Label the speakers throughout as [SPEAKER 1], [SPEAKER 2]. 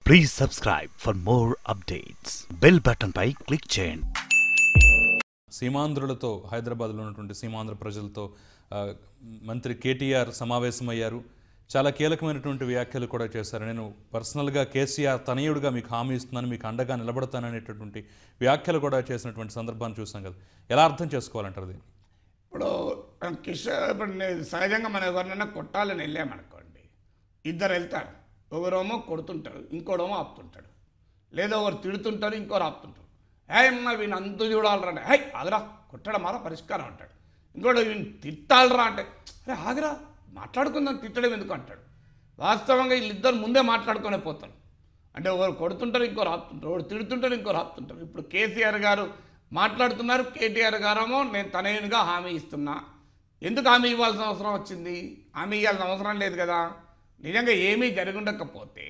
[SPEAKER 1] please subscribe for more updates bell button పై click చేయండి
[SPEAKER 2] సీమాంధ్రులతో హైదరాబాద్లో ఉన్నటువంటి సీమాంధ్ర ప్రజలతో ఆ, మంత్రి కేటీఆర్ సమావేశమయ్యారు చాలా కీలకమైనటువంటి వ్యాఖ్యలు కూడా చేశారు నేను పర్సనల్గా కేసీఆర్ తనయుడిగా మీకు హామీ ఇస్తున్నాను మీకు అండగా నిలబడతాననేటటువంటి వ్యాఖ్యలు కూడా చేసినటువంటి సందర్భాన్ని చూసాం కదా ఎలా అర్థం చేసుకోవాలంటారు దీన్ని
[SPEAKER 3] ఇప్పుడు కిషోర్ ఇప్పుడు నేను సహజంగా మనం ఎవరినైనా కొట్టాలని వెళ్ళామనుకోండి ఇద్దరు వెళ్తారు ఒకరేమో కొడుతుంటాడు ఇంకోడేమో ఆపుతుంటాడు లేదా ఒకరు తిడుతుంటారు ఇంకోరు ఆపుతుంటారు హే అమ్మ వీని అంతు చూడాలరా హై ఆగరా కొట్టడం మారా పరిష్కారం అంటాడు ఇంకోటి వీని తిట్టాలరా అంటే అరే ఆగరా మాట్లాడుకుందాం తిట్టడం ఎందుకు అంటాడు వాస్తవంగా వీళ్ళిద్దరు ముందే మాట్లాడుకునే పోతారు అంటే ఒకరు కొడుతుంటారు ఇంకోరు ఆపుతుంటారు ఒకరు తిడుతుంటారు ఇంకోరు ఆపుతుంటారు ఇప్పుడు కేసీఆర్ గారు మాట్లాడుతున్నారు కేటీఆర్ గారేమో నేను తనయునిగా హామీ ఇస్తున్నా ఎందుకు హామీ ఇవ్వాల్సిన అవసరం వచ్చింది హామీ ఇవ్వాల్సిన అవసరం లేదు కదా నిజంగా ఏమీ జరుగుండకపోతే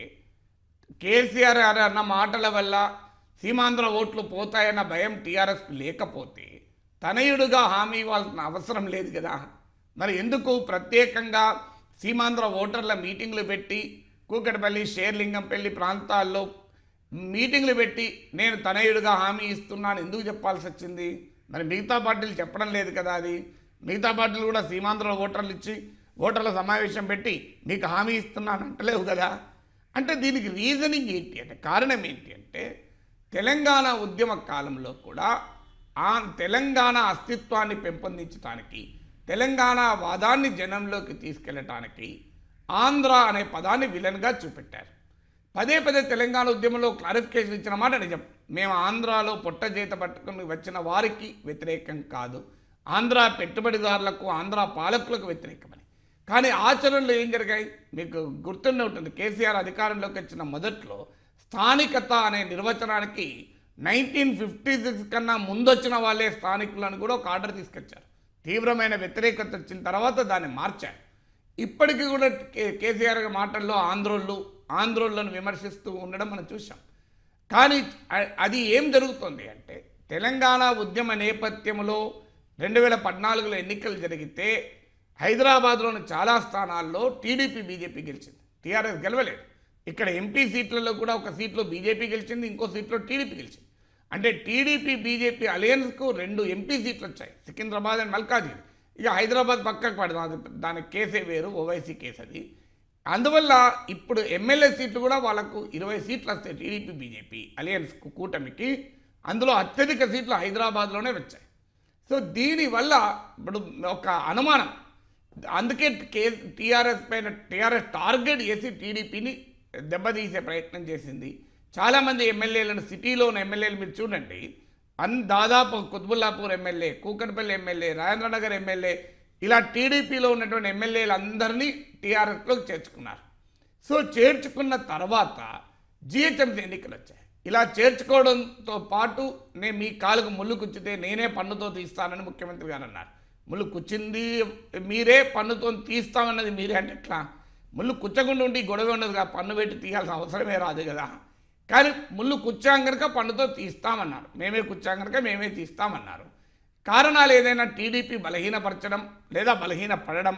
[SPEAKER 3] కేసీఆర్ గారు అన్న మాటల వల్ల సీమాంధ్ర ఓట్లు పోతాయన్న భయం టీఆర్ఎస్కి లేకపోతే తనయుడుగా హామీ ఇవ్వాల్సిన అవసరం లేదు కదా మరి ఎందుకు ప్రత్యేకంగా సీమాంధ్ర ఓటర్ల మీటింగ్లు పెట్టి కూకటపల్లి షేర్లింగంపల్లి ప్రాంతాల్లో మీటింగ్లు పెట్టి నేను తనయుడుగా హామీ ఇస్తున్నాను ఎందుకు చెప్పాల్సి వచ్చింది మరి మిగతా పార్టీలు చెప్పడం లేదు కదా అది మిగతా పార్టీలు కూడా సీమాంధ్ర ఓటర్లు ఇచ్చి ఓటర్ల సమావేశం పెట్టి మీకు హామీ ఇస్తున్నాను అంటలేవు కదా అంటే దీనికి రీజనింగ్ ఏంటి అంటే కారణం ఏంటి అంటే తెలంగాణ ఉద్యమ కాలంలో కూడా ఆ తెలంగాణ అస్తిత్వాన్ని పెంపొందించడానికి తెలంగాణ వాదాన్ని జనంలోకి తీసుకెళ్ళటానికి ఆంధ్ర అనే పదాన్ని విలన్గా చూపెట్టారు పదే పదే తెలంగాణ ఉద్యమంలో క్లారిఫికేషన్ ఇచ్చిన మాట నిజం మేము ఆంధ్రాలో పొట్ట చేత పట్టుకుని వచ్చిన వారికి వ్యతిరేకం కాదు ఆంధ్ర పెట్టుబడిదారులకు ఆంధ్ర పాలకులకు వ్యతిరేకమని కానీ ఆచరణలో ఏం జరిగాయి మీకు గుర్తుండే ఉంటుంది కేసీఆర్ అధికారంలోకి వచ్చిన మొదట్లో స్థానికత అనే నిర్వచనానికి నైన్టీన్ ఫిఫ్టీ సిక్స్ కన్నా ముందొచ్చిన వాళ్ళే స్థానికులను కూడా ఒక ఆర్డర్ తీసుకొచ్చారు తీవ్రమైన వ్యతిరేకత వచ్చిన తర్వాత దాన్ని మార్చారు ఇప్పటికీ కూడా కే- కేసీఆర్ గారి మాటల్లో ఆంధ్రోళ్ళు ఆంధ్రోళ్ళను విమర్శిస్తూ ఉండడం మనం చూసాం కానీ అ- అది ఏం జరుగుతుంది అంటే తెలంగాణ ఉద్యమ నేపథ్యంలో రెండు వేల పద్నాలుగులో ఎన్నికలు జరిగితే హైదరాబాద్లోని చాలా స్థానాల్లో టీడీపీ బీజేపీ గెలిచింది టీఆర్ఎస్ గెలవలేదు ఇక్కడ ఎంపీ సీట్లలో కూడా ఒక సీట్లో బీజేపీ గెలిచింది ఇంకో సీట్లో టీడీపీ గెలిచింది అంటే టీడీపీ బీజేపీ అలయన్స్కు రెండు ఎంపీ సీట్లు వచ్చాయి సికింద్రాబాద్ అండ్ మల్కాజిగిరి ఇక హైదరాబాద్ పక్కకు పడదాం అది దాని కేసే వేరు ఓవైసీ కేసు అది అందువల్ల ఇప్పుడు ఎమ్మెల్యే సీట్లు కూడా వాళ్ళకు ఇరవై సీట్లు వస్తాయి టీడీపీ బీజేపీ అలయన్స్ కూటమికి అందులో అత్యధిక సీట్లు హైదరాబాద్లోనే వచ్చాయి సో దీనివల్ల ఇప్పుడు ఒక అనుమానం అందుకే కే టీఆర్ఎస్ పైన టీఆర్ఎస్ టార్గెట్ చేసి టీడీపీని దెబ్బతీసే ప్రయత్నం చేసింది చాలామంది ఎమ్మెల్యేలను సిటీలో ఉన్న ఎమ్మెల్యేలు మీరు చూడండి అన్ దాదాపు Quthbullapur MLA Kukatpally MLA Rajendranagar MLA ఇలా టీడీపీలో ఉన్నటువంటి ఎమ్మెల్యేలు అందరినీ టీఆర్ఎస్లోకి చేర్చుకున్నారు సో చేర్చుకున్న తర్వాత జిహెచ్ఎంసీ ఎన్నికలు వచ్చాయి ఇలా చేర్చుకోవడంతో పాటు నేను మీ కాలుకు ముళ్ళు కుచ్చితే నేనే పన్నుతో తీస్తానని ముఖ్యమంత్రి గారు అన్నారు ముళ్ళు కుచ్చింది మీరే పన్నుతో తీస్తామన్నది మీరే అంటే ఎట్లా ముళ్ళు కుచ్చకుండా ఉండి గొడవ ఉండదు కదా పన్ను పెట్టి తీయాల్సిన అవసరమే రాదు కదా కానీ ముళ్ళు కుచ్చాం కనుక పన్నుతో తీస్తామన్నారు మేమే కుచ్చాం కనుక మేమే తీస్తామన్నారు కారణాలు ఏదైనా టీడీపీ బలహీనపరచడం లేదా బలహీన పడడం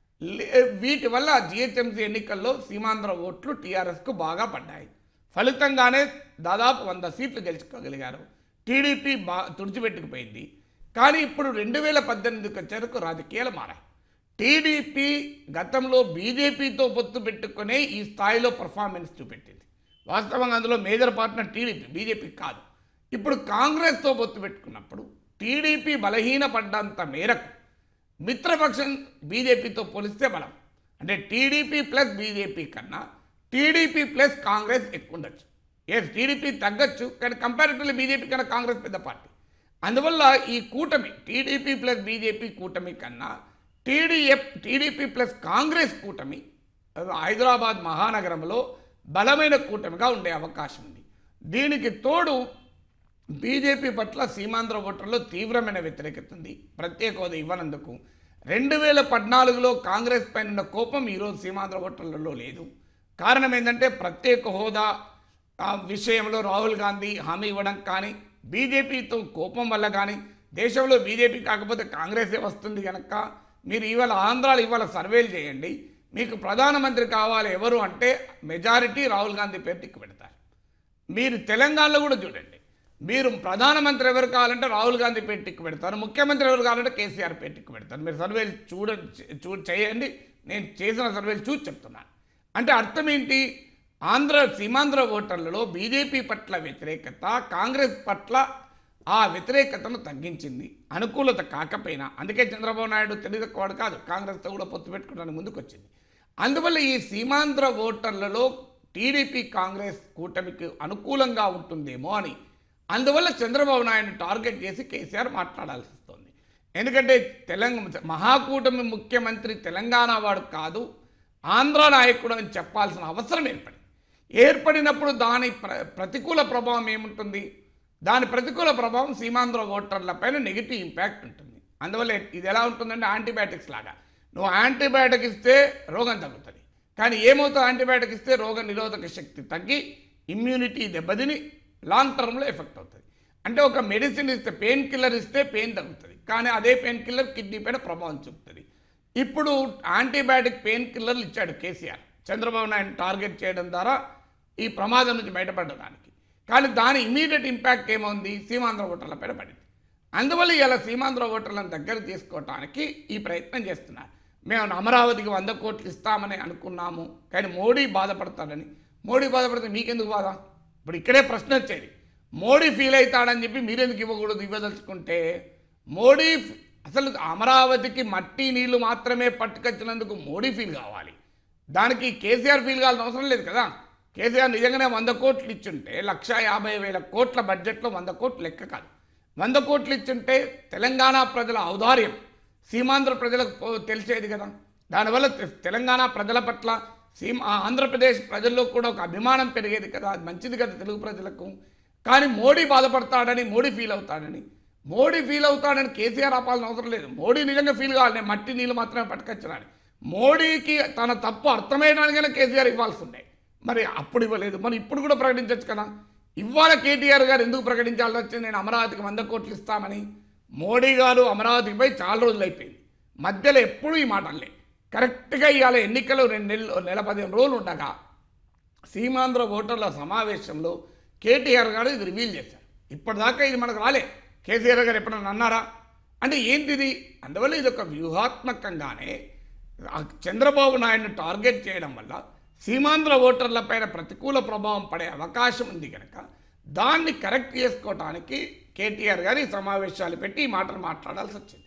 [SPEAKER 3] లే- వీటి వల్ల జిహెచ్ఎంసీ ఎన్నికల్లో సీమాంధ్ర ఓట్లు టీఆర్ఎస్కు బాగా పడ్డాయి ఫలితంగానే దాదాపు వంద సీట్లు గెలుచుకోగలిగారు టీడీపీ బా తుడిచిపెట్టుకుపోయింది కానీ ఇప్పుడు రెండు వేల పద్దెనిమిదికి వచ్చేందుకు రాజకీయాలు మారాయి టీడీపీ గతంలో బీజేపీతో పొత్తు పెట్టుకునే ఈ స్థాయిలో పర్ఫార్మెన్స్ చూపెట్టింది వాస్తవంగా అందులో మేజర్ పార్ట్నర్ టీడీపీ బీజేపీ కాదు ఇప్పుడు కాంగ్రెస్తో పొత్తు పెట్టుకున్నప్పుడు టీడీపీ బలహీనపడ్డంత మేరకు మిత్రపక్షం బీజేపీతో పోలిస్తే బలం అంటే టీడీపీ ప్లస్ బీజేపీ కన్నా టీడీపీ ప్లస్ కాంగ్రెస్ ఎక్కువ ఉండొచ్చు ఎస్ టీడీపీ తగ్గచ్చు కానీ కంపారిటివ్లీ బీజేపీ కన్నా కాంగ్రెస్ పెద్ద పార్టీ అందువల్ల ఈ కూటమి టీడీపీ ప్లస్ బీజేపీ కూటమి కన్నా టీడీఎఫ్ టీడీపీ ప్లస్ కాంగ్రెస్ కూటమి హైదరాబాద్ మహానగరంలో బలమైన కూటమిగా ఉండే అవకాశం ఉంది దీనికి తోడు బీజేపీ పట్ల సీమాంధ్ర ఓటర్లో తీవ్రమైన వ్యతిరేకత ఉంది ప్రత్యేక హోదా ఇవ్వనందుకు రెండు వేల పద్నాలుగులో కాంగ్రెస్ పైన ఉన్న కోపం ఈరోజు సీమాంధ్ర ఓటర్లలో లేదు కారణం ఏంటంటే ప్రత్యేక హోదా ఆ విషయంలో రాహుల్ గాంధీ హామీ ఇవ్వడం కానీ బీజేపీతో కోపం వల్ల కానీ దేశంలో బీజేపీ కాకపోతే కాంగ్రెసే వస్తుంది కనుక మీరు ఇవాళ ఆంధ్రాలో ఇవాళ సర్వేలు చేయండి మీకు ప్రధానమంత్రి కావాలి ఎవరు అంటే మెజారిటీ రాహుల్ గాంధీ పేరు టిక్కు పెడతారు మీరు తెలంగాణలో కూడా చూడండి మీరు ప్రధానమంత్రి ఎవరు కావాలంటే రాహుల్ గాంధీ పేరు టిక్కు పెడతారు ముఖ్యమంత్రి ఎవరు కావాలంటే కేసీఆర్ పేరు టిక్కు పెడతారు మీరు సర్వేలు చూడ చూ చేయండి నేను చేసిన సర్వేలు చూసి చెప్తున్నాను అంటే అర్థం ఏంటి ఆంధ్ర సీమాంధ్ర ఓటర్లలో బీజేపీ పట్ల వ్యతిరేకత కాంగ్రెస్ పట్ల ఆ వ్యతిరేకతను తగ్గించింది అనుకూలత కాకపోయినా అందుకే చంద్రబాబు నాయుడు తెలియదక్కువాడు కాదు కాంగ్రెస్తో కూడా పొత్తు పెట్టుకోవడానికి ముందుకు వచ్చింది అందువల్ల ఈ సీమాంధ్ర ఓటర్లలో టీడీపీ కాంగ్రెస్ కూటమికి అనుకూలంగా ఉంటుందేమో అని అందువల్ల చంద్రబాబు నాయుడు టార్గెట్ చేసి కేసీఆర్ మాట్లాడాల్సి వస్తుంది ఎందుకంటే తెలంగాణ మహాకూటమి ముఖ్యమంత్రి తెలంగాణ వాడు కాదు ఆంధ్ర నాయకుడు అని చెప్పాల్సిన అవసరం ఏర్పడింది ఏర్పడినప్పుడు దాని ప్ర ప్రతికూల ప్రభావం ఏముంటుంది దాని ప్రతికూల ప్రభావం సీమాంధ్ర ఓటర్ల పైన నెగిటివ్ ఇంపాక్ట్ ఉంటుంది అందువల్ల ఇది ఎలా ఉంటుందంటే యాంటీబయాటిక్స్ లాగా నువ్వు యాంటీబయాటిక్ ఇస్తే రోగం తగ్గుతుంది కానీ ఏమవుతుంది యాంటీబయాటిక్ ఇస్తే రోగ నిరోధక శక్తి తగ్గి ఇమ్యూనిటీ దెబ్బతిని లాంగ్ టర్మ్లో ఎఫెక్ట్ అవుతుంది అంటే ఒక మెడిసిన్ ఇస్తే పెయిన్ కిల్లర్ ఇస్తే పెయిన్ తగ్గుతుంది కానీ అదే పెయిన్ కిల్లర్ కిడ్నీ పైన ప్రభావం చూపుతుంది ఇప్పుడు యాంటీబయాటిక్ పెయిన్ కిల్లర్లు ఇచ్చాడు కేసీఆర్ చంద్రబాబు నాయుడు టార్గెట్ చేయడం ద్వారా ఈ ప్రమాదం నుంచి బయటపడడానికి కానీ దాని ఇమీడియట్ ఇంపాక్ట్ ఏముంది సీమాంధ్ర ఓటర్ల పైన పడింది అందువల్ల ఇలా సీమాంధ్ర ఓటర్లను దగ్గర తీసుకోవటానికి ఈ ప్రయత్నం చేస్తున్నారు మేము అమరావతికి వంద కోట్లు ఇస్తామని అనుకున్నాము కానీ మోడీ బాధపడతాడని మోడీ బాధపడితే మీకెందుకు బాధ ఇప్పుడు ఇక్కడే ప్రశ్న వచ్చేది మోడీ ఫీల్ అవుతాడని చెప్పి మీరెందుకు ఇవ్వకూడదు ఇవ్వదలుచుకుంటే మోడీ ఫ్- అసలు అమరావతికి మట్టి నీళ్లు మాత్రమే పట్టుకొచ్చినందుకు మోడీ ఫీల్ కావాలి దానికి కేసీఆర్ ఫీల్ కావాల్సిన అవసరం లేదు కదా కేసీఆర్ నిజంగానే వంద కోట్లు ఇచ్చుంటే లక్ష యాభై వేల కోట్ల బడ్జెట్లో వంద కోట్లు లెక్క కాదు వంద కోట్లు ఇచ్చుంటే తెలంగాణ ప్రజల ఔదార్యం సీమాంధ్ర ప్రజలకు పో- తెలిసేది కదా దానివల్ల తె- తెలంగాణ ప్రజల పట్ల సీమ ఆ ఆంధ్రప్రదేశ్ ప్రజల్లో కూడా ఒక అభిమానం పెరిగేది కదా అది మంచిది కదా తెలుగు ప్రజలకు కానీ మోడీ బాధపడతాడని మోడీ ఫీల్ అవుతాడని మోడీ ఫీల్ అవుతాడని కేసీఆర్ ఆపాల్సిన అవసరం లేదు మోడీ నిజంగా ఫీల్ కావాలి నేను మట్టి నీళ్ళు మాత్రమే పట్టుకొచ్చినాను మోడీకి తన తప్పు అర్థమయ్యడానికైనా కేసీఆర్ ఇవ్వాల్సి ఉండే మరి అప్పుడు ఇవ్వలేదు మరి ఇప్పుడు కూడా ప్రకటించవచ్చు కదా ఇవాళ కేటీఆర్ గారు ఎందుకు ప్రకటించాల్సి వచ్చింది నేను అమరావతికి వంద కోట్లు ఇస్తామని మోడీ గారు అమరావతికి పోయి చాలా రోజులు అయిపోయింది మధ్యలో ఎప్పుడూ ఈ మాట అనలే కరెక్ట్గా ఇవాళ ఎన్నికలు రెండు నెలలు నెల పదిహేను రోజులు ఉండగా సీమాంధ్ర ఓటర్ల సమావేశంలో కేటీఆర్ గారు ఇది రివీల్ చేశారు ఇప్పటిదాకా ఇది మనకు రాలే కేసీఆర్ గారు ఎప్పుడన్నా అన్నారా అంటే ఏంటిది అందువల్ల ఇది ఒక వ్యూహాత్మకంగానే ఆ చంద్రబాబు నాయుడుని టార్గెట్ చేయడం వల్ల సీమాంధ్ర ఓటర్ల పైన ప్రతికూల ప్రభావం పడే అవకాశం ఉంది కనుక దాన్ని కరెక్ట్ చేసుకోవటానికి కేటీఆర్ గారు ఈ సమావేశాలు పెట్టి ఈ మాటలు మాట్లాడాల్సి వచ్చింది